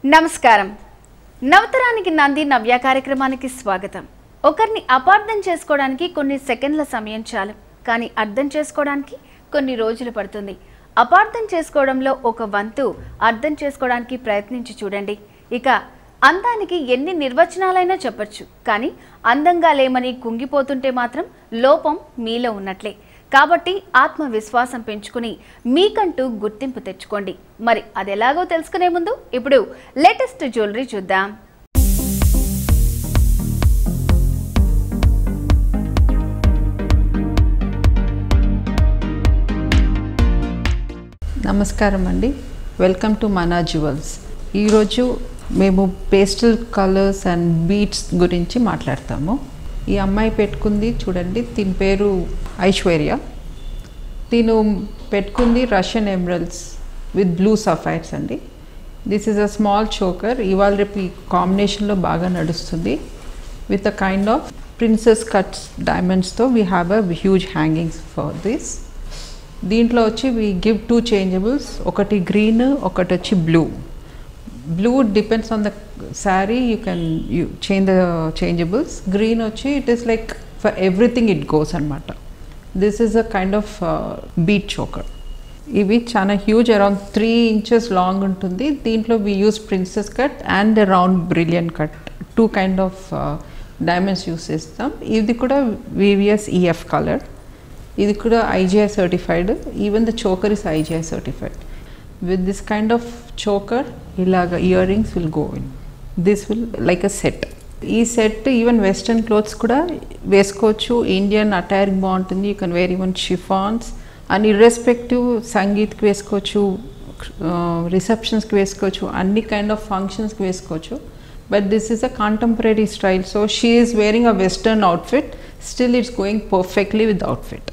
నమస్కారం నవతరానికి నంది నవ్య కార్యక్రమానికి స్వాగతం ఒకరిని అపార్థం చేసుకోవడానికి కొన్ని సెకండ్ల సమయం చాలు కానీ అర్థం చేసుకోవడానికి కొన్ని రోజులు పడుతుంది అపార్థం చేసుకోవడంలో ఒక వంతు అర్థం చేసుకోవడానికి ప్రయత్నించి చూడండి ఇక అందానికి ఎన్ని నిర్వచనాలైనా చెప్పొచ్చు కానీ అందంగా లేమని కుంగిపోతుంటే మాత్రం లోపం మీలో ఉన్నట్లే కాబట్టి ఆత్మవిశ్వాసం పెంచుకుని మీకంటూ గుర్తింపు తెచ్చుకోండి మరి అది ఎలాగో తెలుసుకునే ముందు ఇప్పుడు లేటెస్ట్ జ్యువెలరీ చూద్దాం నమస్కారం అండి వెల్కమ్ టు మనా జ్యువెల్స్ ఈరోజు మేము పేస్టల్ కలర్స్ అండ్ బీట్స్ గురించి మాట్లాడతాము ఈ అమ్మాయి పెట్టుకుంది చూడండి దీని పేరు ఐశ్వర్య తిను పెట్టుకుంది Russian emeralds with blue sapphires అండి this is a small choker ఇవాళ రేపు ఈ కాంబినేషన్లో బాగా నడుస్తుంది with a kind of princess cuts డైమండ్స్తో we have a huge hangings for this దీంట్లో వచ్చి వీ గివ్ టూ చేంజబుల్స్ ఒకటి గ్రీన్ ఒకటి వచ్చి blue blue depends on the sari you can you change the changeables green వచ్చి it is like for everything it goes అనమాట this is a kind of bead choker ఇవి చాలా huge around three inches long ఉంటుంది దీంట్లో we use princess cut and round brilliant cut two kind of diamonds use చేస్తాం ఇది కూడా VVS EF colour ఇది కూడా IGI certified even the choker is IGI certified with this kind of choker ఇలాగ ear rings will go in this will like a set ఈ set even western clothes కూడా వేసుకోవచ్చు Indian attire బాగుంటుంది you can wear even chiffons and irrespective సంగీత్కి వేసుకోవచ్చు రిసెప్షన్స్కి వేసుకోవచ్చు అన్ని కైండ్ ఆఫ్ ఫంక్షన్స్కి వేసుకోవచ్చు but this is a contemporary style so she is wearing a western outfit still it's going perfectly with outfit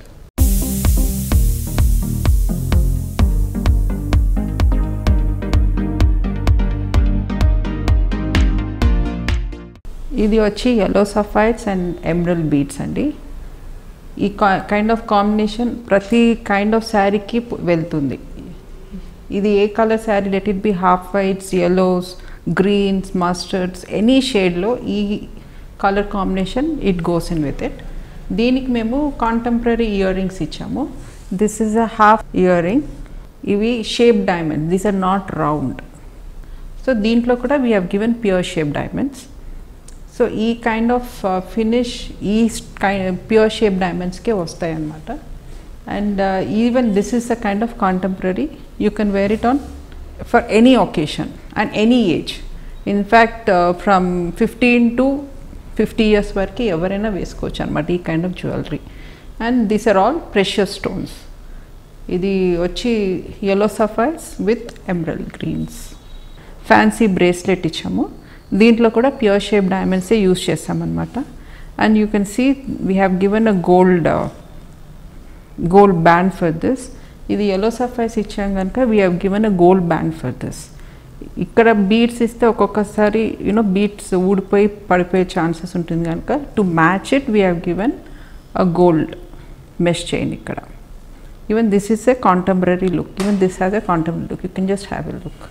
ఇది వచ్చి yellow sapphires and emerald beads అండి ఈ కైండ్ ఆఫ్ కాంబినేషన్ ప్రతి కైండ్ ఆఫ్ శారీకి వెళ్తుంది ఇది ఏ colour sari let it be half whites yellows greens mustards any షేడ్లో ఈ colour combination it goes in with it దీనికి మేము కాంటెంపరీ ఇయర్ రింగ్స్ ఇచ్చాము this is a half ear ring ఇవి shape diamond these are not round so దీంట్లో కూడా we have given pear shape diamonds so ఈ kind of finish ఈ kind pear shape డైమండ్స్కే వస్తాయి అన్నమాట and even this is a kind of contemporary you can wear it on for any occasion and any age in fact from fifteen to fifty years వరకు ఎవరైనా వేసుకోవచ్చు అనమాట ఈ kind of jewellery and these are all precious stones ఇది వచ్చి yellow sapphires with emerald greens fancy bracelet ఇచ్చాము దీంట్లో కూడా ప్యూర్ షేప్ డైమండ్సే యూస్ చేస్తామన్నమాట and you can see we have given a gold gold band for this ఇది yellow sapphires ఇచ్చాం కనుక we have given a gold band for this ఇక్కడ beads ఇస్తే ఒక్కొక్కసారి యూనో బీట్స్ ఊడిపోయి పడిపోయే ఛాన్సెస్ ఉంటుంది కనుక to match it we have given a gold mesh chain ఇక్కడ even this is a contemporary look even this has a contemporary look you can just have a look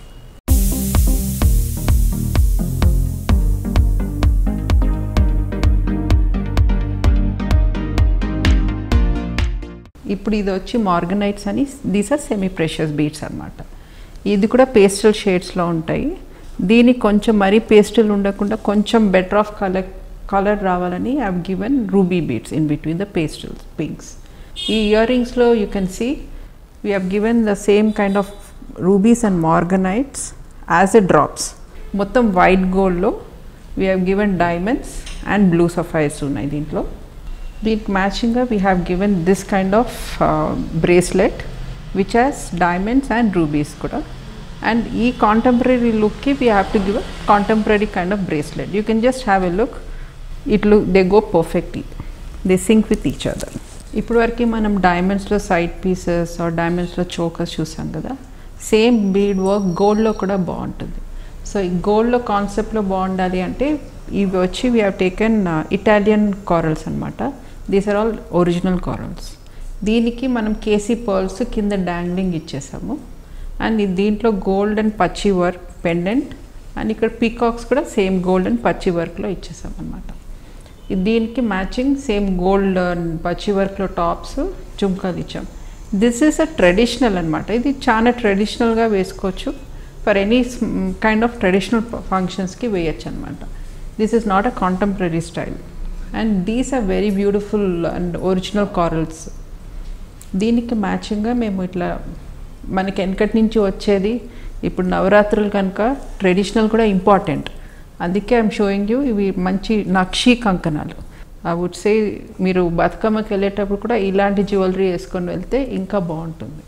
ఇప్పుడు ఇది వచ్చి morganites అని these are semi precious beads అనమాట ఇది కూడా pastel షేడ్స్లో ఉంటాయి దీనికి కొంచెం మరీ పేస్టల్ ఉండకుండా కొంచెం బెటర్ ఆఫ్ కలర్ కలర్ రావాలని I given ruby beads in between the pastels pinks ఈ ఇయర్ రింగ్స్లో you can see we have given the same kind of rubies and morganites as a drops మొత్తం white గోల్డ్లో we have given diamonds and blue sapphires ఉన్నాయి దీంట్లో దీనికి మ్యాచింగ్గా we have given this kind of bracelet which has diamonds and rubies కూడా and ఈ contemporary లుక్కి we have to give a contemporary kind of bracelet you can just have a look it look they go perfectly they sync with each other ఇప్పుడు వరకు మనం డైమండ్స్లో side pieces or డైమండ్స్లో chokers చూసాం కదా same bead work గోల్డ్లో కూడా బాగుంటుంది సో ఈ గోల్డ్లో కాన్సెప్ట్లో బాగుండాలి అంటే ఇవి వచ్చి we have taken Italian corals అనమాట these are all original corals దీనికి మనం కేసీ పర్ల్స్ కింద డాంగ్లింగ్ ఇచ్చేసాము అండ్ దీంట్లో గోల్డ్ అండ్ పచ్చి వర్క్ పెండెంట్ అండ్ ఇక్కడ పీకాక్స్ కూడా సేమ్ గోల్డ్ అండ్ పచ్చి వర్క్లో ఇచ్చేసాం అనమాట దీనికి మ్యాచింగ్ సేమ్ గోల్డ్ అండ్ పచ్చి వర్క్లో టాప్స్ జుమ్కాలు ఇచ్చాం దిస్ ఈస్ అ ట్రెడిషనల్ అనమాట ఇది చాలా ట్రెడిషనల్గా వేసుకోవచ్చు for any kind of traditional ఫంక్షన్స్కి వేయచ్చు అనమాట this is not a contemporary style and these are very beautiful and original corals దీనికి మ్యాచింగ్గా మేము ఇట్లా మనకి వెనకటి నుంచి వచ్చేది ఇప్పుడు నవరాత్రులు కనుక ట్రెడిషనల్ కూడా ఇంపార్టెంట్ అందుకే ఐఎమ్ షోయింగ్ యూ ఇవి మంచి నక్షీ కంకణాలు ఐ వుడ్ సే మీరు బతుకమ్మకి వెళ్ళేటప్పుడు కూడా ఇలాంటి జ్యువెలరీ వేసుకొని వెళ్తే ఇంకా బాగుంటుంది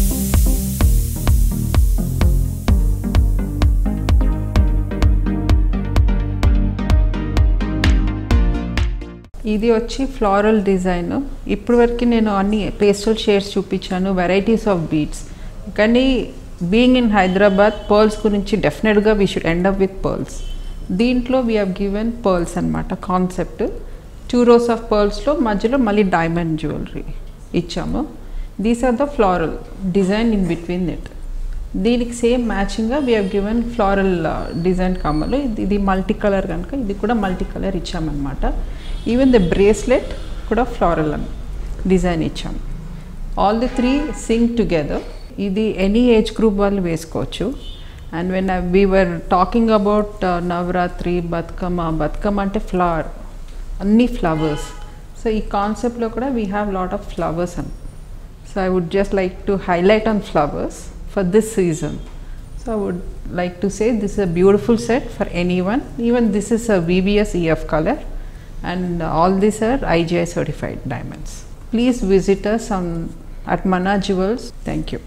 ఇది వచ్చి ఫ్లారల్ డిజైన్ ఇప్పటి వరకు నేను అన్ని పేస్టల్ షేడ్స్ చూపించాను వెరైటీస్ ఆఫ్ బీడ్స్ కానీ బీయింగ్ ఇన్ హైదరాబాద్ పర్ల్స్ గురించి డెఫినెట్గా we should end up with pearls దీంట్లో వీ హ్యావ్ గివెన్ పర్ల్స్ అనమాట కాన్సెప్ట్ టూ రోస్ ఆఫ్ పర్ల్స్లో మధ్యలో మళ్ళీ డైమండ్ జ్యువెలరీ ఇచ్చాము these are the floral design in between it దీనికి సేమ్ మ్యాచింగ్గా we have given floral design కమ్మలు ఇది ఇది మల్టీ కలర్ కనుక ఇది కూడా మల్టీ కలర్ ఇచ్చామన్నమాట ఈవెన్ ద బ్రేస్లెట్ కూడా ఫ్లారల్ అని డిజైన్ ఇచ్చాం all the three sing together ఇది ఎనీ ఏజ్ గ్రూప్ వాళ్ళు వేసుకోవచ్చు and when we were talking about Navratri Bathukamma Bathukamma అంటే ఫ్లవర్ అన్ని ఫ్లవర్స్ సో ఈ కాన్సెప్ట్లో కూడా we have lot of flowers అని so I would just like to highlight on flowers for this season. So I would like to say this is a beautiful set for anyone. Even this is a VBS EF color and all these are IGI certified diamonds. Please visit us on at Mana Jewels. Thank you.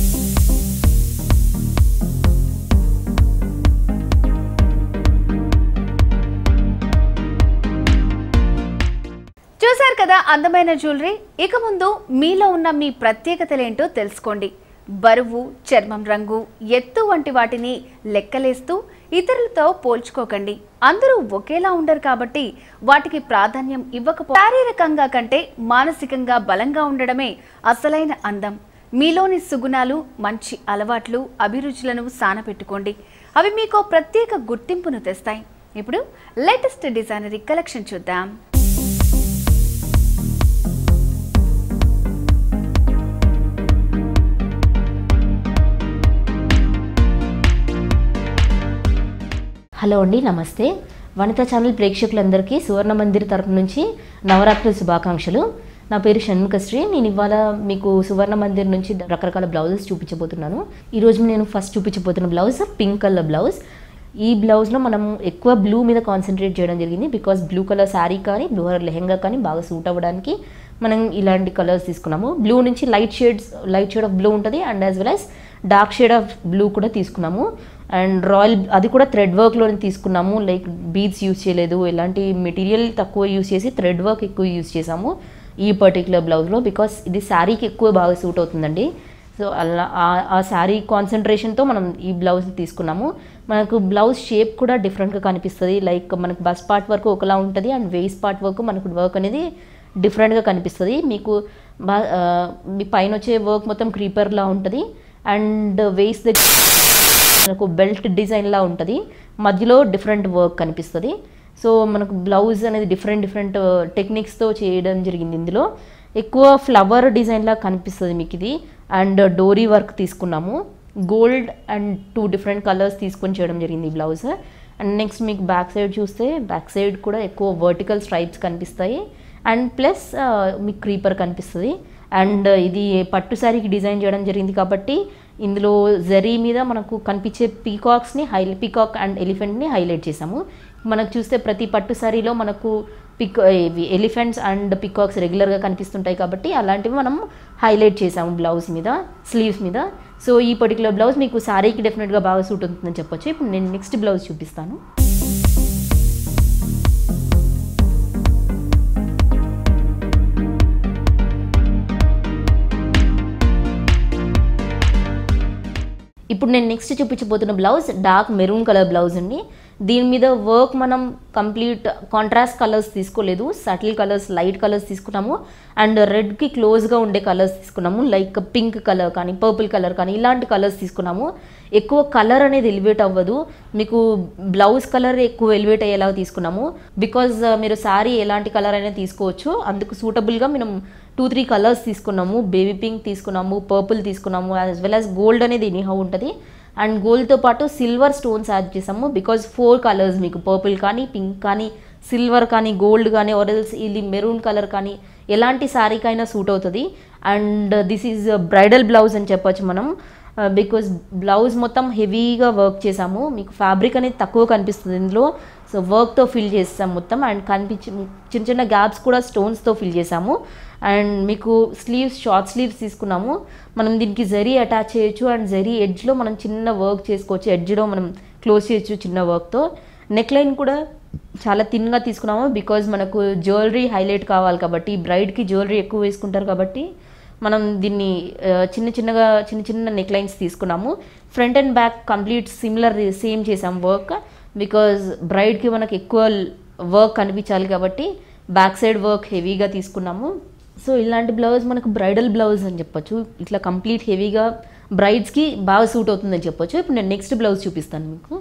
చూశారు కదా అందమైన jewellery ఇక ముందు మీలో ఉన్న మీ ప్రత్యేకతలేంటో తెలుసుకోండి బరువు చర్మం రంగు ఎత్తు వంటి వాటిని లెక్కలేస్తూ ఇతరులతో పోల్చుకోకండి అందరూ ఒకేలా ఉండరు కాబట్టి వాటికి ప్రాధాన్యం ఇవ్వకపో శారీరకంగా కంటే మానసికంగా బలంగా ఉండడమే అసలైన అందం మీలోని సుగుణాలు మంచి అలవాట్లు అభిరుచులను సానపెట్టుకోండి అవి మీకు ప్రత్యేక గుర్తింపును తెస్తాయి ఇప్పుడు లేటెస్ట్ డిజైనరీ కలెక్షన్ చూద్దాం హలో అండి నమస్తే వనిత ఛానల్ ప్రేక్షకులందరికీ సువర్ణ మందిర్ తరపు నుంచి నవరాత్రుల శుభాకాంక్షలు నా పేరు షణ్ముఖశ్రీ నేను ఇవాళ మీకు సువర్ణ మందిర్ నుంచి రకరకాల బ్లౌజెస్ చూపించబోతున్నాను ఈరోజు నేను ఫస్ట్ చూపించబోతున్న బ్లౌజ్ పింక్ కలర్ బ్లౌజ్ ఈ బ్లౌజ్లో మనం ఎక్కువ బ్లూ మీద కాన్సన్ట్రేట్ చేయడం జరిగింది బికాస్ బ్లూ కలర్ శారీ కానీ బ్లూ కలర్ లెహెంగా కానీ బాగా సూట్ అవ్వడానికి మనం ఇలాంటి కలర్స్ తీసుకున్నాము బ్లూ నుంచి light shades light shade of blue ఉంటుంది and as well as dark shade of blue కూడా తీసుకున్నాము అండ్ రాయల్ అది కూడా థ్రెడ్ వర్క్లోనే తీసుకున్నాము లైక్ బీడ్స్ యూస్ చేయలేదు ఎలాంటి మెటీరియల్ తక్కువ యూస్ చేసి థ్రెడ్ వర్క్ ఎక్కువ యూస్ చేసాము ఈ పర్టికులర్ బ్లౌజ్లో బికాస్ ఇది శారీకి ఎక్కువ బాగా సూట్ అవుతుందండి సో అలా ఆ- ఆ శారీ కాన్సన్ట్రేషన్తో మనం ఈ బ్లౌజ్ తీసుకున్నాము మనకు బ్లౌజ్ షేప్ కూడా డిఫరెంట్గా కనిపిస్తుంది లైక్ మనకు బస్ పార్ట్ వరకు ఒకలా ఉంటుంది అండ్ వేస్ట్ పార్ట్ వరకు మనకు వర్క్ అనేది డిఫరెంట్గా కనిపిస్తుంది మీకు బా ఆ, మీ పైన వచ్చే వర్క్ మొత్తం క్రీపర్లా ఉంటుంది అండ్ వేస్ట్ దగ్గర మనకు బెల్ట్ డిజైన్లా ఉంటుంది మధ్యలో డిఫరెంట్ వర్క్ కనిపిస్తుంది సో మనకు బ్లౌజ్ అనేది డిఫరెంట్ డిఫరెంట్ టెక్నిక్స్తో చేయడం జరిగింది ఇందులో ఎక్కువ ఫ్లవర్ డిజైన్లా కనిపిస్తుంది మీకు ఇది అండ్ డోరీ వర్క్ తీసుకున్నాము gold and two different colours తీసుకొని చేయడం జరిగింది ఈ బ్లౌజ్ అండ్ నెక్స్ట్ మీకు బ్యాక్ సైడ్ చూస్తే బ్యాక్ సైడ్ కూడా ఎక్కువ వర్టికల్ స్ట్రైప్స్ కనిపిస్తాయి అండ్ ప్లస్ మీకు క్రీపర్ కనిపిస్తుంది అండ్ ఇది పట్టు శారీకి డిజైన్ చేయడం జరిగింది కాబట్టి ఇందులో జరీ మీద మనకు కనిపించే పీకాక్స్ని హై పీకాక్ అండ్ ఎలిఫెంట్ని హైలైట్ చేసాము మనకు చూస్తే ప్రతి పట్టు శారీలో మనకు పిక్ ఇవి ఎలిఫెంట్స్ అండ్ పికాక్స్ రెగ్యులర్గా కనిపిస్తుంటాయి కాబట్టి అలాంటివి మనం హైలైట్ చేసాము బ్లౌజ్ మీద స్లీవ్స్ మీద సో ఈ పర్టికులర్ బ్లౌజ్ మీకు శారీకి డెఫినెట్గా బాగా సూట్ అవుతుందని చెప్పొచ్చు ఇప్పుడు నేను నెక్స్ట్ బ్లౌజ్ చూపిస్తాను ఇప్పుడు నేను నెక్స్ట్ చూపించబోతున్న blouse dark maroon colour blouse అండి దీని మీద వర్క్ మనం కంప్లీట్ కాంట్రాస్ట్ కలర్స్ తీసుకోలేదు సటిల్ కలర్స్ లైట్ కలర్స్ తీసుకున్నాము అండ్ రెడ్కి క్లోజ్గా ఉండే కలర్స్ తీసుకున్నాము లైక్ పింక్ కలర్ కానీ పర్పుల్ కలర్ కానీ ఇలాంటి కలర్స్ తీసుకున్నాము ఎక్కువ కలర్ అనేది ఎలివేట్ అవ్వదు మీకు బ్లౌజ్ కలర్ ఎక్కువ ఎలివేట్ అయ్యేలాగా తీసుకున్నాము బికాజ్ మీరు శారీ ఎలాంటి కలర్ అయినా తీసుకోవచ్చు అందుకు సూటబుల్గా మనం టూ త్రీ కలర్స్ తీసుకున్నాము బేబీ పింక్ తీసుకున్నాము పర్పుల్ తీసుకున్నాము యాజ్ వెల్ యాజ్ గోల్డ్ అనేది ఎనీహౌ ఉంటుంది అండ్ గోల్డ్తో పాటు సిల్వర్ స్టోన్స్ యాడ్ చేసాము బికాజ్ ఫోర్ కలర్స్ మీకు పర్పుల్ కానీ పింక్ కానీ సిల్వర్ కానీ గోల్డ్ కానీ ఆరెల్స్ ఇది మెరూన్ కలర్ కానీ ఎలాంటి శారీకైనా సూట్ అవుతుంది and this is bridal blouse అని చెప్పొచ్చు మనం బికాజ్ బ్లౌజ్ మొత్తం హెవీగా వర్క్ చేసాము మీకు ఫ్యాబ్రిక్ అనేది తక్కువ కనిపిస్తుంది ఇందులో సో వర్క్తో ఫిల్ చేస్తాం మొత్తం అండ్ కనిపించి చిన్న చిన్న గ్యాప్స్ కూడా స్టోన్స్తో ఫిల్ చేసాము అండ్ మీకు స్లీవ్స్ షార్ట్ స్లీవ్స్ తీసుకున్నాము మనం దీనికి జరీ అటాచ్ చేయొచ్చు అండ్ జరీ ఎడ్జ్లో మనం చిన్న వర్క్ చేసుకోవచ్చు ఎడ్జ్లో మనం క్లోజ్ చేయొచ్చు చిన్న వర్క్తో నెక్ లైన్ కూడా చాలా థిన్గా తీసుకున్నాము బికాజ్ మనకు జ్యువెలరీ హైలైట్ కావాలి కాబట్టి బ్రైడ్కి జ్యువెలరీ ఎక్కువ వేసుకుంటారు కాబట్టి మనం దీన్ని ఆ, చిన్న చిన్నగా చిన్న చిన్న నెక్ లైన్స్ తీసుకున్నాము front and back complete similar same చేసాం వర్క్ బికాజ్ బ్రైడ్కి మనకు ఎక్కువ వర్క్ కనిపించాలి కాబట్టి బ్యాక్ సైడ్ వర్క్ హెవీగా తీసుకున్నాము సో ఇలాంటి బ్లౌజ్ మనకు బ్రైడల్ బ్లౌజ్ అని చెప్పొచ్చు ఇట్లా కంప్లీట్ హెవీగా బ్రైడ్స్కి బాగా సూట్ అవుతుందని చెప్పొచ్చు ఇప్పుడు నేను నెక్స్ట్ బ్లౌజ్ చూపిస్తాను మీకు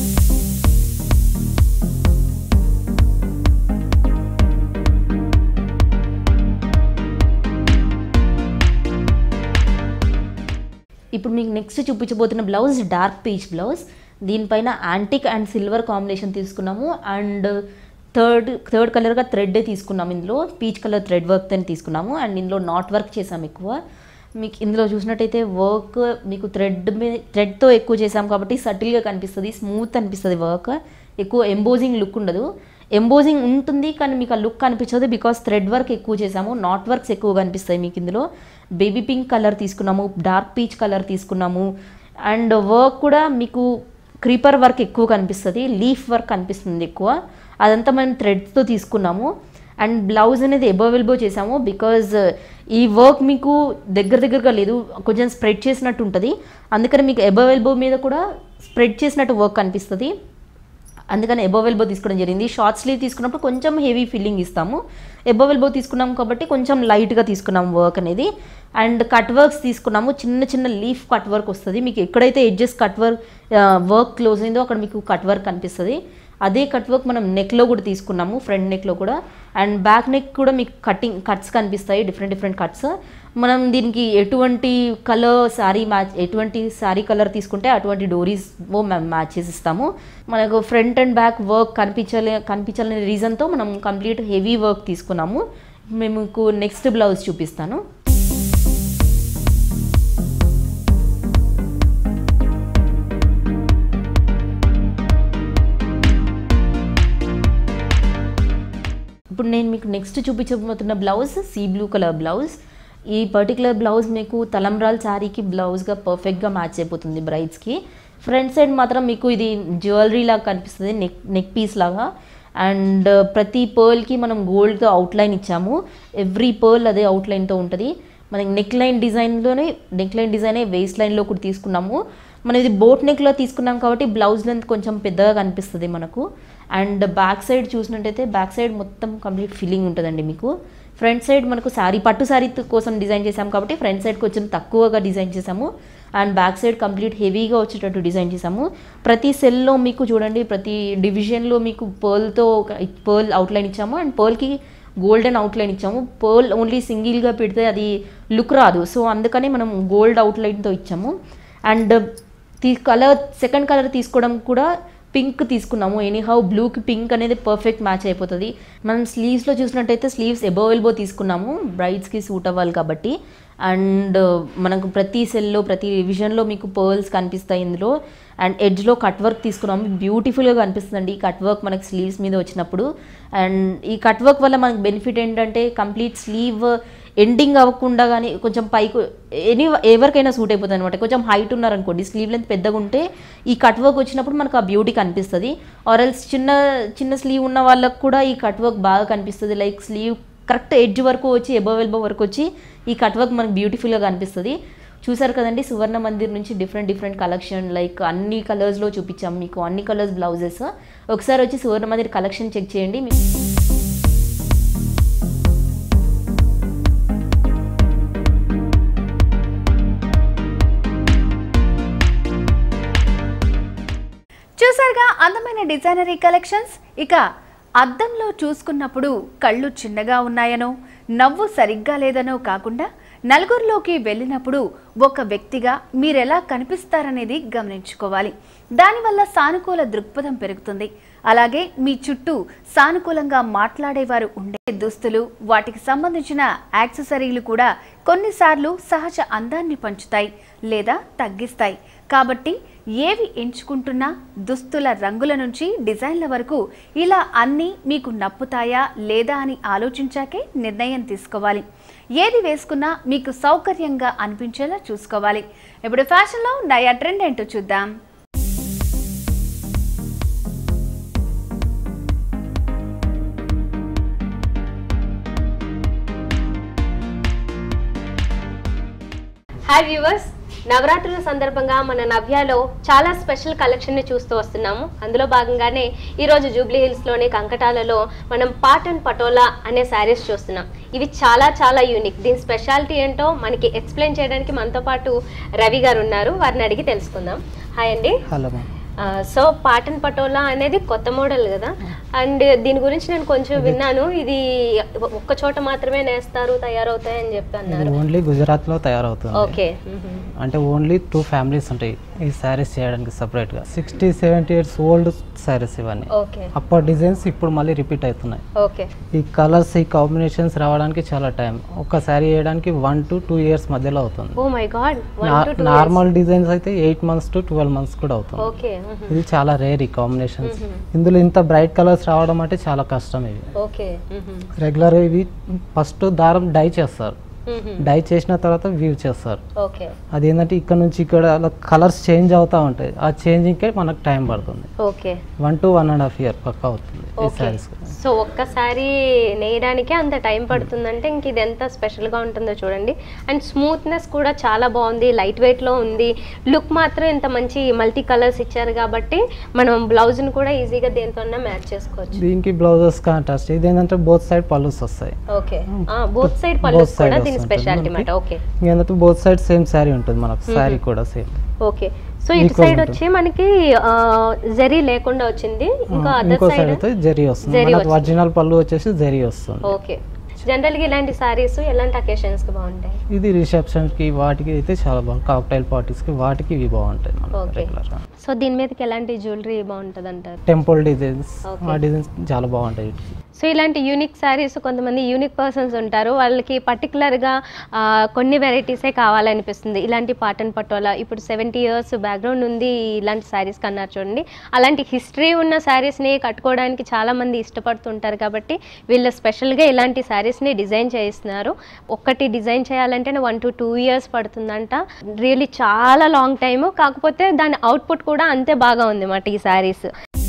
ఇప్పుడు మీకు నెక్స్ట్ చూపించబోతున్న బ్లౌజ్ డార్క్ పీచ్ బ్లౌజ్ దీనిపైన యాంటిక్ అండ్ సిల్వర్ కాంబినేషన్ తీసుకున్నాము అండ్ థర్డ్ థర్డ్ కలర్గా థ్రెడ్ తీసుకున్నాము ఇందులో పీచ్ కలర్ థ్రెడ్ వర్క్తో తీసుకున్నాము అండ్ ఇందులో నాట్ వర్క్ చేసాము ఎక్కువ మీకు ఇందులో చూసినట్టయితే వర్క్ మీకు థ్రెడ్ మీద థ్రెడ్తో ఎక్కువ చేసాం కాబట్టి సటిల్గా కనిపిస్తుంది స్మూత్ అనిపిస్తుంది వర్క్ ఎక్కువ ఎంబోజింగ్ లుక్ ఉండదు ఎంబోజింగ్ ఉంటుంది కానీ మీకు ఆ లుక్ కనిపించదు బికాస్ థ్రెడ్ వర్క్ ఎక్కువ చేసాము నాట్ వర్క్స్ ఎక్కువ కనిపిస్తాయి మీకు ఇందులో బేబీ పింక్ కలర్ తీసుకున్నాము డార్క్ పీచ్ కలర్ తీసుకున్నాము అండ్ వర్క్ కూడా మీకు క్రీపర్ వర్క్ ఎక్కువ కనిపిస్తుంది లీఫ్ వర్క్ కనిపిస్తుంది ఎక్కువ అదంతా మనం థ్రెడ్స్తో తీసుకున్నాము అండ్ బ్లౌజ్ అనేది ఎబోవ్ ఎల్బో చేసాము బికాజ్ ఈ వర్క్ మీకు దగ్గర దగ్గరగా లేదు కొంచెం స్ప్రెడ్ చేసినట్టు ఉంటుంది అందుకని మీకు ఎబోవ్ ఎల్బో మీద కూడా స్ప్రెడ్ చేసినట్టు వర్క్ కనిపిస్తుంది అందుకని ఎబోవ్ ఎల్బో తీసుకోవడం జరిగింది షార్ట్ స్లీవ్ తీసుకున్నప్పుడు కొంచెం హెవీ ఫీలింగ్ ఇస్తాము ఎబోవ్ ఎల్బో తీసుకున్నాం కాబట్టి కొంచెం లైట్గా తీసుకున్నాం వర్క్ అనేది అండ్ కట్ వర్క్స్ తీసుకున్నాము చిన్న చిన్న లీఫ్ కట్ వర్క్ వస్తుంది మీకు ఎక్కడైతే edges cut work work close అయిందో అక్కడ మీకు కట్ వర్క్ కనిపిస్తుంది అదే కట్ వర్క్ మనం నెక్లో కూడా తీసుకున్నాము ఫ్రంట్ నెక్లో కూడా అండ్ బ్యాక్ నెక్ కూడా మీకు కటింగ్ కట్స్ కనిపిస్తాయి డిఫరెంట్ డిఫరెంట్ కట్స్ మనం దీనికి ఎటువంటి కలర్ శారీ మ్యాచ్ ఎటువంటి శారీ కలర్ తీసుకుంటే అటువంటి డోరీస్ మేము మ్యాచ్ చేసి ఇస్తాము మనకు ఫ్రంట్ అండ్ బ్యాక్ వర్క్ కనిపించలే కనిపించాలనే రీజన్తో మనం కంప్లీట్ హెవీ వర్క్ తీసుకున్నాము మేము మీకు నెక్స్ట్ బ్లౌజ్ చూపిస్తాను ఇప్పుడు నేను మీకు నెక్స్ట్ చూపించబోతున్న blouse sea blue colour blouse ఈ పర్టికులర్ బ్లౌజ్ మీకు తలంబ్రాల్ శారీకి బ్లౌజ్గా పర్ఫెక్ట్గా మ్యాచ్ అయిపోతుంది బ్రైడ్స్కి ఫ్రంట్ సైడ్ మాత్రం మీకు ఇది జ్యువెలరీ లాగా కనిపిస్తుంది నెక్ నెక్ పీస్ లాగా అండ్ ప్రతి పర్ల్కి మనం గోల్డ్తో అవుట్లైన్ ఇచ్చాము ఎవ్రీ పర్ల్ అదే అవుట్లైన్తో ఉంటుంది మనకి నెక్ లైన్ డిజైన్లోనే నెక్ లైన్ డిజైనే వేస్ట్ లైన్లో కూడా తీసుకున్నాము మనం ఇది బోట్ నెక్లో తీసుకున్నాం కాబట్టి బ్లౌజ్ లెంత్ కొంచెం పెద్దగా కనిపిస్తుంది మనకు అండ్ బ్యాక్ సైడ్ చూసినట్టయితే బ్యాక్ సైడ్ మొత్తం కంప్లీట్ ఫిల్లింగ్ ఉంటుందండి మీకు ఫ్రంట్ సైడ్ మనకు శారీ పట్టు శారీ కోసం డిజైన్ చేసాం కాబట్టి ఫ్రంట్ సైడ్ కొంచెం తక్కువగా డిజైన్ చేసాము అండ్ బ్యాక్ సైడ్ కంప్లీట్ హెవీగా వచ్చేటట్టు డిజైన్ చేసాము ప్రతి సెల్లో మీకు చూడండి ప్రతి డివిజన్లో మీకు పర్ల్తో పర్ల్ అవుట్లైన్ ఇచ్చాము అండ్ పర్ల్కి గోల్డెన్ అవుట్లైన్ ఇచ్చాము పర్ల్ ఓన్లీ సింగిల్గా పెడితే అది లుక్ రాదు సో అందుకని మనం గోల్డ్ అవుట్లైన్తో ఇచ్చాము అండ్ తీ కలర్ సెకండ్ కలర్ తీసుకోవడం కూడా పింక్ తీసుకున్నాము ఎనీహౌ బ్లూకి పింక్ అనేది పర్ఫెక్ట్ మ్యాచ్ అయిపోతుంది మనం స్లీవ్స్లో చూసినట్టయితే స్లీవ్స్ ఎబో ఎల్బో తీసుకున్నాము బ్రైడ్స్కి సూట్ అవ్వాలి కాబట్టి అండ్ మనకు ప్రతి సెల్లో ప్రతి రివిజన్లో మీకు పర్ల్స్ కనిపిస్తాయి ఇందులో అండ్ ఎడ్జ్లో కట్ వర్క్ తీసుకున్నాము బ్యూటిఫుల్గా కనిపిస్తుందండి ఈ కట్ వర్క్ మనకి స్లీవ్స్ మీద వచ్చినప్పుడు అండ్ ఈ కట్ వర్క్ వల్ల మనకు బెనిఫిట్ ఏంటంటే కంప్లీట్ స్లీవ్ ఎండింగ్ అవ్వకుండా కానీ కొంచెం పైకి ఎనీ ఎవరికైనా సూట్ అయిపోతుంది అనమాట కొంచెం హైట్ ఉన్నారనుకోండి స్లీవ్ లెంత్ పెద్దగా ఉంటే ఈ కట్ వర్క్ వచ్చినప్పుడు మనకు ఆ బ్యూటీ కనిపిస్తుంది ఆర్ఎల్స్ చిన్న చిన్న స్లీవ్ ఉన్న వాళ్ళకు కూడా ఈ కట్ వర్క్ బాగా కనిపిస్తుంది లైక్ స్లీవ్ కరెక్ట్ ఎడ్జ్ వరకు వచ్చి ఎబో ఎల్బో వరకు వచ్చి ఈ కట్ వర్క్ మనకు బ్యూటిఫుల్గా కనిపిస్తుంది చూసారు కదండి సువర్ణ మందిర్ నుంచి డిఫరెంట్ డిఫరెంట్ కలెక్షన్ లైక్ అన్ని కలర్స్లో చూపించాం మీకు అన్ని కలర్స్ బ్లౌజెస్ ఒకసారి వచ్చి సువర్ణ మందిర్ కలెక్షన్ చెక్ చేయండి మీ- చూసారుగా అందమైన డిజైనరీ కలెక్షన్స్ ఇక అద్దంలో చూసుకున్నప్పుడు కళ్ళు చిన్నగా ఉన్నాయనో నవ్వు సరిగ్గా లేదనో కాకుండా నలుగురిలోకి వెళ్ళినప్పుడు ఒక వ్యక్తిగా మీరెలా కనిపిస్తారనేది గమనించుకోవాలి దానివల్ల సానుకూల దృక్పథం పెరుగుతుంది అలాగే మీ చుట్టూ సానుకూలంగా మాట్లాడేవారు ఉండే దుస్తులు వాటికి సంబంధించిన యాక్సెసరీలు కూడా కొన్నిసార్లు సహజ అందాన్ని పంచుతాయి లేదా తగ్గిస్తాయి కాబట్టి ఏవి ఎంచుకుంటున్నా దుస్తుల రంగుల నుంచి డిజైన్ల వరకు ఇలా అన్నీ మీకు నప్పుతాయా లేదా అని ఆలోచించాకే నిర్ణయం తీసుకోవాలి ఏది వేసుకున్నా మీకు సౌకర్యంగా అనిపించేలా చూసుకోవాలి ఇప్పుడు ఫ్యాషన్లో నయా ట్రెండ్ ఏంటో చూద్దాం హాయ్ వ్యూవర్స్ నవరాత్రుల సందర్భంగా మన నవ్యాలో చాలా స్పెషల్ కలెక్షన్ని చూస్తూ వస్తున్నాము అందులో భాగంగానే ఈరోజు జూబ్లీ హిల్స్లోని కంకటాలలో మనం పాటన్ పటోలా అనే శారీస్ చూస్తున్నాం ఇవి చాలా చాలా యూనిక్ దీని స్పెషాలిటీ ఏంటో మనకి ఎక్స్ప్లెయిన్ చేయడానికి మనతో పాటు రవి గారు ఉన్నారు వారిని అడిగి తెలుసుకుందాం హాయ్ అండి హలో మ్యామ్ ఆ, సో పాటన్ పటోలా అనేది కొత్త మోడల్ కదా అండ్ దీని గురించి నేను కొంచెం విన్నాను ఇది ఒక్క చోట మాత్రమే నేస్తారు తయారవుతాయి అని చెప్పి ఇది అన్నారు ఓన్లీ గుజరాత్లో తయారవుతుంది ఓకే అంటే ఓన్లీ టూ ఫ్యామిలీస్ ఉంటాయి ఈ శారీస్ చేయడానికి సపరేట్గా sixty seventy years old saris ఇవన్నీ ఓకే అప్పటి డిజైన్స్ ఇప్పుడు మళ్ళీ రిపీట్ అవుతున్నాయి ఓకే ఈ కలర్స్ ఈ కాంబినేషన్స్ రావడానికి చాలా టైం ఒక శారీ చేయడానికి వన్ టు టూ ఇయర్స్ మధ్యలో అవుతుంది oh my god one to two normal designs అయితే eight months to twelve months కూడా అవుతుంది ఓకే ఇది చాలా రేర్ ఈ కాంబినేషన్స్ ఇందులో ఇంత బ్రైట్ కలర్స్ రావడం అంటే చాలా కష్టం ఇవి ఓకే రెగ్యులర్ ఇవి ఫస్ట్ దారం డై చేస్తారు డై చేసిన తర్వాత వ్యూ చేస్తారు ఓకే అది ఏంటంటే ఇక్కడ నుంచి ఇక్కడ అలా కలర్స్ చేంజ్ అవుతూ ఉంటాయి ఆ చేంజింగ్కే మనకు టైం పడుతుంది okay one to one and half year పక్కా అవుతుంది ఈ ఓకే శారీస్ సో ఒక్కసారి నేయడానికే అంత టైం పడుతుందంటే ఇంక ఇది ఎంత స్పెషల్గా ఉంటుందో చూడండి అండ్ స్మూత్నెస్ కూడా చాలా బాగుంది లైట్ వెయిట్లో ఉంది లుక్ మాత్రం ఇంత మంచి మల్టీ కలర్స్ ఇచ్చారు కాబట్టి మనం బ్లౌజ్ని కూడా ఈజీగా దేంతో మ్యాచ్ చేసుకోవచ్చు దీనికి బ్లౌజెస్ కాంట్రాస్ట్ ఇది ఏంటంటే బోత్ సైడ్ పళ్ళుస్ వస్తాయి ఓకే బోత్ సైడ్ Both పల్లెస్ side కూడా దీని వస్తుంటుంది స్పెషాలిటీ మనకి. మాట ఓకే ఏంటంటే బోత్ సైడ్ సేమ్ శారీ ఉంటుంది మనకు శారీ కూడా సేమ్ ఓకే సో ఇటు Equal సైడ్ ఉంటుంది. వచ్చి మనకి ఆ, జరీ లేకుండా వచ్చింది ఇంకా అదర్ ఇంకో సైడ్ సైడ్ అయితే జరీ వస్తుంది జరీ మనకు వస్తుంది. ఒరిజినల్ పళ్ళు వచ్చేసి జరీ వస్తుంది ఓకే జనరల్గా ఇలాంటి సారీస్ ఎలాంటి occasions కి బాగుంటాయి ఇది రిసెప్షన్ కి వాటికి అయితే చాలా బాగుంది కాక్టైల్ పార్టీస్ కి వాటికి ఇవి బాగుంటాయి Okay. రెగ్యులర్ సో దీని మీదకి ఎలాంటి జ్యువెలరీ బాగుంటుంది అంటారు టెంపుల్ డిజైన్స్ Okay. ఆ డిజైన్స్ చాలా బాగుంటాయి వీటికి సో ఇలాంటి యూనిక్ శారీస్ కొంతమంది యూనిక్ పర్సన్స్ ఉంటారు వాళ్ళకి పర్టికులర్గా కొన్ని వెరైటీసే కావాలనిపిస్తుంది ఇలాంటి పాటన్ పటోలా ఇప్పుడు సెవెంటీ ఇయర్స్ బ్యాక్గ్రౌండ్ ఉంది ఇలాంటి శారీస్ కన్నారు చూడండి అలాంటి హిస్టరీ ఉన్న శారీస్ని కట్టుకోవడానికి చాలామంది ఇష్టపడుతుంటారు కాబట్టి వీళ్ళు స్పెషల్గా ఇలాంటి శారీస్ని డిజైన్ చేయిస్తున్నారు ఒక్కటి డిజైన్ చేయాలంటే వన్ టు టూ ఇయర్స్ పడుతుందంట రియల్లీ చాలా లాంగ్ టైము కాకపోతే దాని అవుట్పుట్ కూడా అంతే బాగా ఉంది అన్నమాట ఈ శారీస్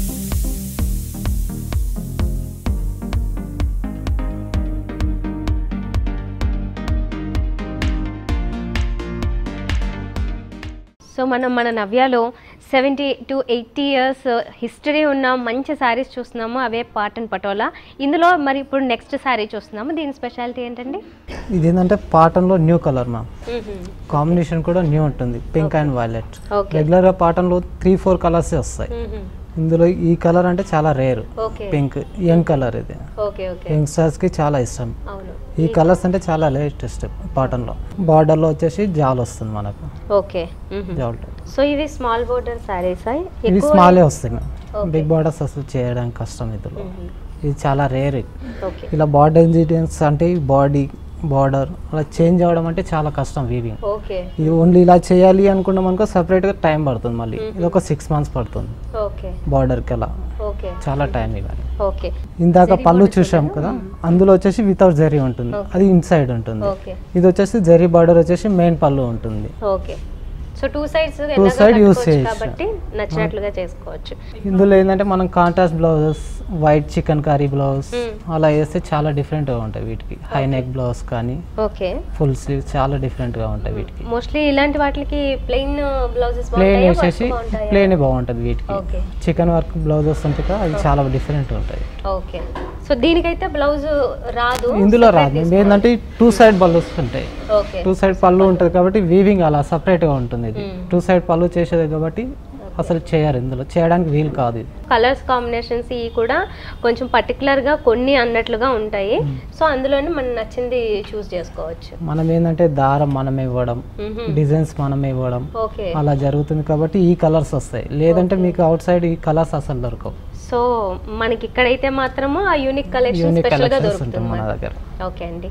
సో మనం మన నవ్యాలో seventy to eighty years history ఉన్న మంచి శారీస్ చూస్తున్నాము అవే పాటన్ పటోలా ఇందులో మరి ఇప్పుడు నెక్స్ట్ శారీ చూస్తున్నాము దీని స్పెషాలిటీ ఏంటండి ఇది ఏంటంటే పాటన్లో న్యూ కలర్ మ్యామ్ కాంబినేషన్ కూడా న్యూ ఉంటుంది పింక్ అండ్ వైలెట్ ఓకే రెగ్యులర్గా పాటన్లో త్రీ ఫోర్ కలర్స్ వస్తాయి ఇందులో ఈ కలర్ అంటే చాలా rare okay pink young colour ఇది ఓకే ఓకే యంగ్స్టర్స్ కి చాలా ఇష్టం అవును ఈ కలర్స్ అంటే చాలా లేటెస్ట్ పాటన్లో బార్డర్లో వచ్చేసి జాల్ వస్తుంది మనకు ఓకే జాల్ సో ఇవి స్మాల్ బోర్డర్ శారీస్ ఇవి స్మాలే వస్తాయి Okay. బిగ్ బార్డర్స్ అసలు చేయడానికి కష్టం ఇందులో ఇది చాలా రేర్ ఓకే ఇలా బార్డర్ ఇంగ్రీడియంట్స్ అంటే బాడీ బార్డర్ అలా చేంజ్ అవ్వడం అంటే చాలా కష్టం వీవింగ్ ఓకే ఇది ఓన్లీ ఇలా చేయాలి అనుకున్నాం అనుకో సపరేట్గా టైం పడుతుంది మళ్ళీ ఇది ఒక సిక్స్ మంత్స్ పడుతుంది ఓకే బార్డర్కి అలా ఓకే చాలా టైం ఇవ్వాలి ఓకే ఇందాక పళ్ళు చూసాం కదా అందులో వచ్చేసి వితౌట్ జరీ ఉంటుంది అది ఇన్సైడ్ ఉంటుంది ఓకే ఇది వచ్చేసి జరీ బార్డర్ వచ్చేసి మెయిన్ పళ్ళు ఉంటుంది okay so two sides side use చేయొచ్చు. కాబట్టి నచ్చినట్లుగా చేసుకోవచ్చు ఇందులో ఏంటంటే మనం contrast blouses white chicken curry blouse Hmm. అలా వేస్తే చాలా డిఫరెంట్గా ఉంటాయి వీటికి హై నెక్ బ్లౌజ్ కానీ ఓకే ఫుల్ స్లీవ్స్ చాలా డిఫరెంట్గా ఉంటాయి వీటికి మోస్ట్లీ ఇలాంటి వాటికి ప్లెయిన్ బ్లౌజెస్ ప్లేన్ బాగుంటాయా వేసేసి work బాగుంటాయా ప్లేన్ బాగుంటుంది వీటికి ఓకే చికెన్ వర్క్ బ్లౌజెస్ ఉంటాయి కదా అవి చాలా డిఫరెంట్ ఉంటాయి ఓకే సో దీనికైతే బ్లౌజ్ రాదు ఇందులో రాదు ఏంటంటే టూ సైడ్ పళ్ళుస్ ఉంటాయి ఓకే టూ సైడ్ పళ్ళు ఉంటుంది కాబట్టి వీవింగ్ అలా సపరేట్గా ఉంటుంది ఇది Hmm. టూ సైడ్ పళ్ళు చేసేది కాబట్టి అసలు చేయరు ఇందులో చేయడానికి వీలు కాదు ఇది కలర్స్ కాంబినేషన్స్ ఇవి కూడా కొంచెం పర్టికులర్గా కొన్ని అన్నట్లుగా ఉంటాయి సో అందులోనే మనం నచ్చింది చూస్ చేసుకోవచ్చు మనం ఏంటంటే దారం మనం ఇవ్వడం డిజైన్స్ మనం ఇవ్వడం ఓకే అలా జరుగుతుంది కాబట్టి ఈ కలర్స్ వస్తాయి లేదంటే మీకు అవుట్ సైడ్ ఈ కలర్స్ అసలు దొరకవు సో మనకి ఇక్కడైతే మాత్రము ఆ యూనిక్ కలెక్షన్ యూనిక్ స్పెషల్గా కలెక్షన్స్ ఉంటాయి మన దొరుకుతుంది దగ్గర ఓకే అండి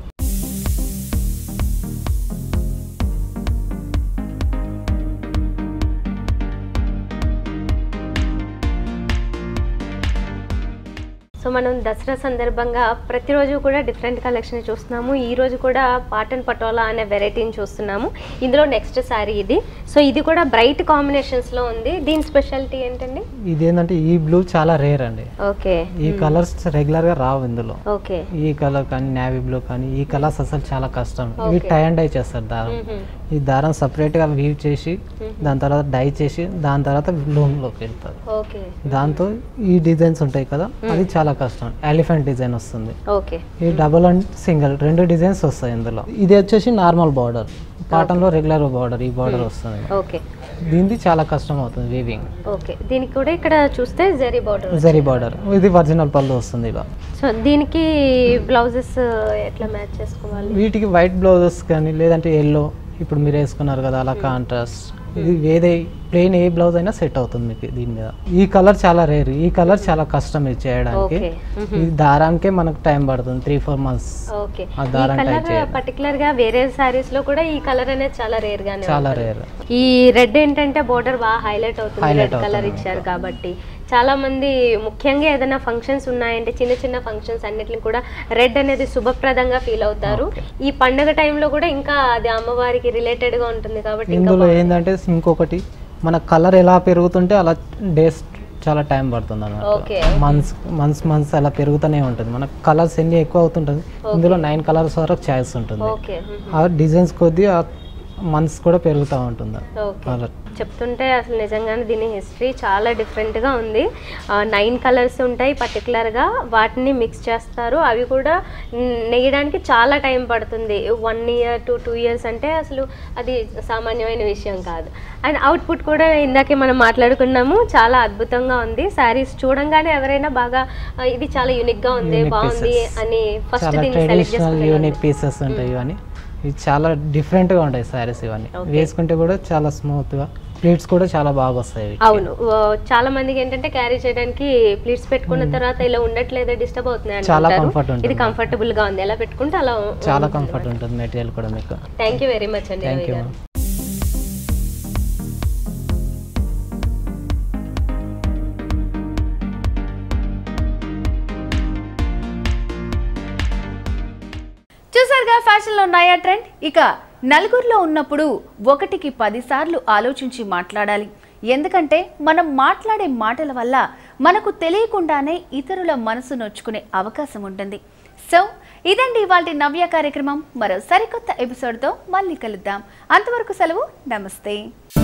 సో మనం దసరా సందర్భంగా ప్రతిరోజు కూడా డిఫరెంట్ కలెక్షన్ చూస్తున్నాము ఈ రోజు కూడా పాటన్ పటోలా అనే వెరైటీని చూస్తున్నాము ఇందులో నెక్స్ట్ శారీ ఇది సో ఇది కూడా బ్రైట్ కాంబినేషన్స్లో ఉంది దీని స్పెషాలిటీ ఏంటండి ఇది ఏంటంటే ఈ బ్లూ చాలా రేర్ అండి ఓకే ఈ కలర్స్ రెగ్యులర్ గా రావు ఇందులో ఓకే ఈ కలర్ కానీ నేవీ బ్లూ కానీ ఈ కలర్స్ అసలు చాలా కష్టం ఇవి టై అండ్ డై చేస్తారు దారం ఈ దారం separate గా వీవ్ చేసి దాని తర్వాత డై చేసి దాని తర్వాత loom లోకి వెళ్తారు ఓకే దాంతో ఈ డిజైన్స్ ఉంటాయి కదా అది చాలా కష్టం ఎలిఫెంట్ డిజైన్ వస్తుంది ఓకే ఈ డబుల్ అండ్ సింగిల్ రెండు డిజైన్స్ వస్తాయి ఇందులో ఇది వచ్చేసి నార్మల్ బార్డర్ లో రెగ్యులర్ బార్డర్ ఈ బార్డర్ వస్తుంది ఓకే దీనిది చాలా కష్టం అవుతుంది వీవింగ్ ఓకే దీనికి కూడా ఇక్కడ చూస్తే జరీ బార్డర్ జరీ బార్డర్ ఇది ఒరిజినల్ పళ్ళు వస్తుంది ఇలా సో దీనికి బ్లౌజెస్ ఎట్లా మ్యాచ్ చేసుకోవాలి వీటికి వైట్ బ్లౌజెస్ కానీ లేదంటే ఎల్లో ఇప్పుడు మీరు వేసుకున్నారు కదా అలా కాంట్రాస్ట్ ఇది ఏదే ప్లెయిన్ ఏ బ్లౌజ్ అయినా సెట్ అవుతుంది మీకు దీని మీద ఈ కలర్ చాలా రేర్ ఈ కలర్ చాలా కష్టం ఇది చేయడానికి ఓకే ఈ దారానికే మనకు టైం పడుతుంది త్రీ ఫోర్ మంత్స్ ఓకే ఆ ఈ దారం టై కలర్ చేయాలి. పర్టికులర్ గా వేరే సారీస్ లో కూడా ఈ కలర్ అనేది చాలా రేర్ గానే చాలా ఉంటుంది. రేర్ ఈ రెడ్ ఏంటంటే బోర్డర్ బాగా హైలైట్ అవుతుంది Highlight రెడ్ కలర్ అవుతుంది. ఇచ్చారు కాబట్టి చాలా మంది ముఖ్యంగా ఏదైనా ఫంక్షన్స్ ఉన్నాయంటే చిన్న చిన్న ఫంక్షన్స్ అన్నిటిని కూడా రెడ్ అనేది శుభప్రదంగా ఫీల్ అవుతారు ఈ పండుగ టైంలో కూడా ఇంకా అది అమ్మవారికి రిలేటెడ్ గా ఉంటుంది కాబట్టి ఇంకా ఇందులో ఏంటంటే ఇంకొకటి మన కలర్ ఎలా పెరుగుతుంటే అలా డేస్ చాలా టైం పడుతుంది ఓకే అన్నమాట మంత్స్ మంత్స్ మంత్స్ అలా పెరుగుతూనే ఉంటుంది మన కలర్స్ ఎన్ని ఎక్కువ అవుతుంటుంది ఇందులో నైన్ కలర్స్ వరకు చాయిస్ ఉంటుంది ఓకే ఆ డిజైన్స్ కొద్దీ ఆ మంత్స్ కూడా పెరుగుతూ ఉంటుంది ఓకే అలా చెప్తుంటే అసలు నిజంగానే దీని హిస్టరీ చాలా డిఫరెంట్గా ఉంది నైన్ కలర్స్ ఉంటాయి పర్టికులర్గా వాటిని మిక్స్ చేస్తారు అవి కూడా న్- నెయ్యడానికి చాలా టైం పడుతుంది one year to two years అంటే అసలు అది సామాన్యమైన విషయం కాదు అండ్ అవుట్పుట్ కూడా ఇందాకే మనం మాట్లాడుకున్నాము చాలా అద్భుతంగా ఉంది శారీస్ చూడంగానే ఎవరైనా బాగా "ఆ, ఇది చాలా యూనిక్గా ఉంది Unique బాగుంది pieces. అని ఫస్ట్ చాలా దీన్ని సెలెక్ట్ ట్రెడిషనల్ చేసుకుంటే యూనిక్ పీసెస్ ఉంటాయి ఇవన్నీ ఇవి చాలా డిఫరెంట్గా ఉంటాయి సారీస్ ఇవన్నీ వేసుకుంటే కూడా చాలా స్మూత్గా ప్లేట్స్ కూడా చాలా బాగా వస్తాయి వీటికి. అవును ఆ, చాలా మందికి ఏంటంటే క్యారీ చేయడానికి ప్లీట్స్ పెట్టుకున్న తర్వాత ఇలా ఉండట్లేదు డిస్టర్బ్ అవుతున్నాయి చాలా అంటారు comfort ఉంటుంది. ఇది కంఫర్టబుల్ గా ఉంది ఎలా పెట్టుకుంటే అలా చాలా కంఫర్ట్ ఉంటుంది మెటీరియల్ కూడా మీకు థ్యాంక్ యూ వెరీ మచ్ అండి థ్యాంక్ రవి యూ గారు. చూసారుగా ఫ్యాషన్లో నయా ట్రెండ్ ఇక నలుగురిలో ఉన్నప్పుడు ఒకటికి పదిసార్లు ఆలోచించి మాట్లాడాలి ఎందుకంటే మనం మాట్లాడే మాటల వల్ల మనకు తెలియకుండానే ఇతరుల మనసు నొచ్చుకునే అవకాశం ఉంటుంది సో ఇదండి ఇవాళ నవ్య కార్యక్రమం మరో సరికొత్త ఎపిసోడ్తో మళ్ళీ కలుద్దాం అంతవరకు సెలవు నమస్తే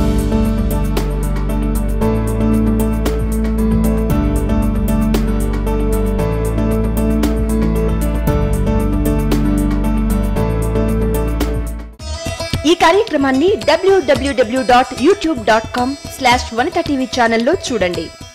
ఈ కార్యక్రమాన్ని W W W dot YouTube dot com slash Vanitha TV ఛానల్లో చూడండి